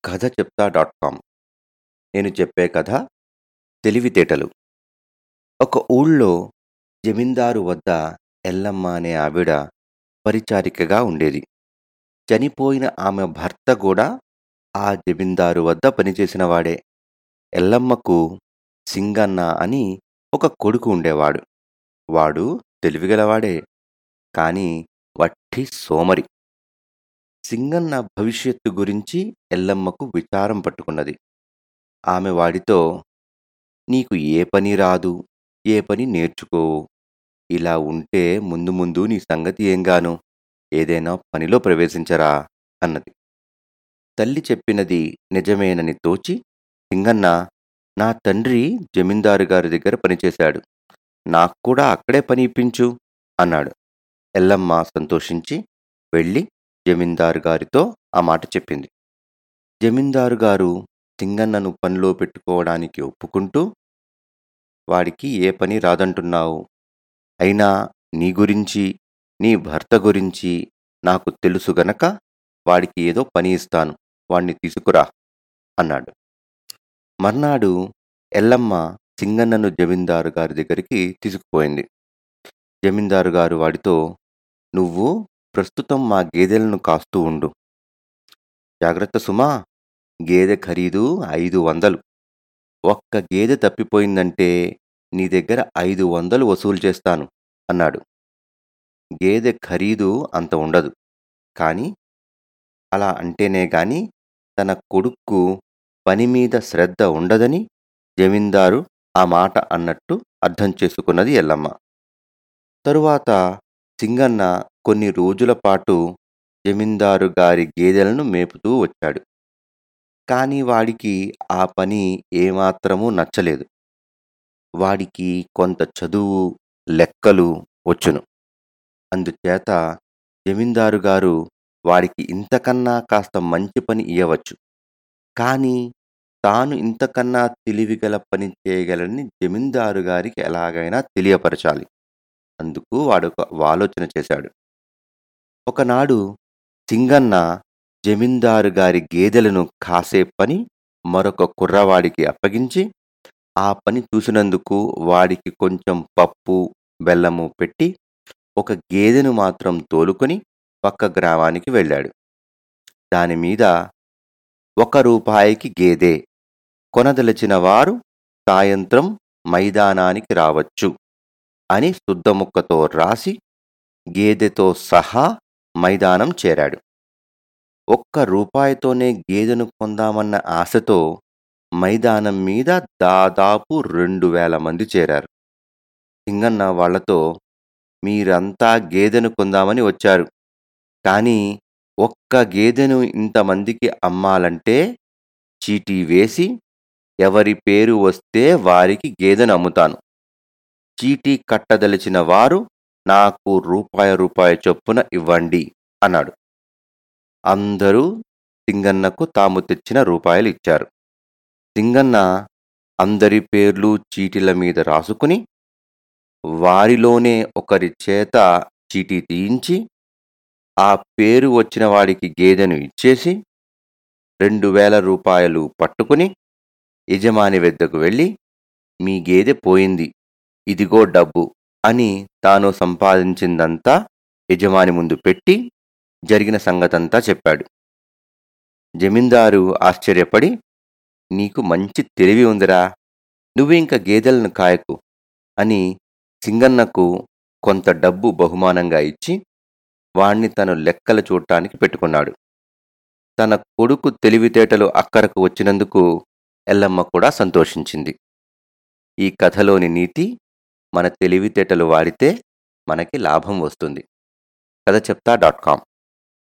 కథ చెప్తా dot com నేను చెప్పే కథ తెలివితేటలు ఒక ఊళ్ళో జమీందారు వద్ద ఎల్లమ్మ అనే ఆవిడ పరిచారికగా ఉండేది చనిపోయిన ఆమె భర్త కూడా ఆ జమీందారు వద్ద పనిచేసిన వాడే ఎల్లమ్మకు సింగన్న అని ఒక కొడుకు ఉండేవాడు వాడు తెలివిగలవాడే కానీ వట్టి సోమరి సింగన్న భవిష్యత్తు గురించి ఎల్లమ్మకు విచారం పట్టుకున్నది ఆమె వాడితో నీకు ఏ పని రాదు ఏ పని నేర్చుకోవు ఇలా ఉంటే ముందు ముందు నీ సంగతి ఏంగాను ఏదైనా పనిలో ప్రవేశించరా అన్నది తల్లి చెప్పినది నిజమేనని తోచి సింగన్న నా తండ్రి జమీందారు గారి దగ్గర పనిచేశాడు నాకు కూడా అక్కడే పని ఇప్పించు అన్నాడు ఎల్లమ్మ సంతోషించి వెళ్ళి జమీందారు గారితో ఆ మాట చెప్పింది జమీందారు గారు సింగన్నను పనిలో పెట్టుకోవడానికి ఒప్పుకుంటూ వాడికి ఏ పని రాదంటున్నావు అయినా నీ గురించి నీ భర్త గురించి నాకు తెలుసు గనక వాడికి ఏదో పని ఇస్తాను వాణ్ణి తీసుకురా అన్నాడు మర్నాడు ఎల్లమ్మ సింగన్నను జమీందారు గారి దగ్గరికి తీసుకుపోయింది జమీందారు గారు వాడితో నువ్వు ప్రస్తుతం మా గేదెలను కాస్తూ ఉండు జాగ్రత్త సుమా గేదె ఖరీదు ఐదు వందలు ఒక్క గేదె తప్పిపోయిందంటే నీ దగ్గర ఐదు వందలు వసూలు చేస్తాను అన్నాడు గేదె ఖరీదు అంత ఉండదు కానీ అలా అంటేనే గాని తన కొడుక్కు పని మీద శ్రద్ధ ఉండదని జమీందారు ఆ మాట అన్నట్టు అర్థం చేసుకున్నది ఎల్లమ్మ తరువాత సింగన్న కొన్ని రోజుల పాటు జమీందారు గారి గేదెలను మేపుతూ వచ్చాడు కానీ వాడికి ఆ పని ఏమాత్రమూ నచ్చలేదు వాడికి కొంత చదువు లెక్కలు వచ్చును అందుచేత జమీందారు గారు వాడికి ఇంతకన్నా కాస్త మంచి పని ఇయ్యవచ్చు కానీ తాను ఇంతకన్నా తెలివిగల పని చేయగలని జమీందారు గారికి ఎలాగైనా తెలియపరచాలి అందుకు వాడు ఒక ఆలోచన చేశాడు ఒకనాడు సింగన్న జమీందారు గారి గేదెలను కాసే పని మరొక కుర్రవాడికి అప్పగించి ఆ పని చూసినందుకు వాడికి కొంచెం పప్పు బెల్లము పెట్టి ఒక గేదెను మాత్రం తోలుకొని పక్క గ్రామానికి వెళ్ళాడు దానిమీద ఒక రూపాయికి గేదె కొనదలిచిన వారు సాయంత్రం మైదానానికి రావచ్చు అని శుద్ధముక్కతో రాసి గేదెతో సహా మైదానం చేరాడు ఒక్క రూపాయితోనే గేదెను కొందామన్న ఆశతో మైదానం మీద దాదాపు రెండు వేల మంది చేరారు సింగన్న వాళ్లతో మీరంతా గేదెను కొందామని వచ్చారు కానీ ఒక్క గేదెను ఇంతమందికి అమ్మాలంటే చీటీ వేసి ఎవరి పేరు వస్తే వారికి గేదెను అమ్ముతాను చీటీ కట్టదలిచిన వారు నాకు రూపాయి రూపాయి చొప్పున ఇవ్వండి అన్నాడు అందరూ సింగన్నకు తాము తెచ్చిన రూపాయలు ఇచ్చారు సింగన్న అందరి పేర్లు చీటీల మీద రాసుకుని వారిలోనే ఒకరి చేత చీటీ తీయించి ఆ పేరు వచ్చిన వాడికి గేదెను ఇచ్చేసి రెండు వేల రూపాయలు పట్టుకుని యజమాని వద్దకు వెళ్ళి మీ గేదె పోయింది ఇదిగో డబ్బు అని తాను సంపాదించిందంతా యజమాని ముందు పెట్టి జరిగిన సంగతంతా చెప్పాడు జమీందారు ఆశ్చర్యపడి నీకు మంచి తెలివి ఉందిరా నువ్వు ఇంక గేదెలను కాయకు అని సింగన్నకు కొంత డబ్బు బహుమానంగా ఇచ్చి వాణ్ణి తను లెక్కలు చూడటానికి పెట్టుకున్నాడు తన కొడుకు తెలివితేటలు అక్కరకు వచ్చినందుకు ఎల్లమ్మ కూడా సంతోషించింది ఈ కథలోని నీతి మన తెలివితేటలు వాడితే మనకి లాభం వస్తుంది కథ చెప్తా డాట్ కామ్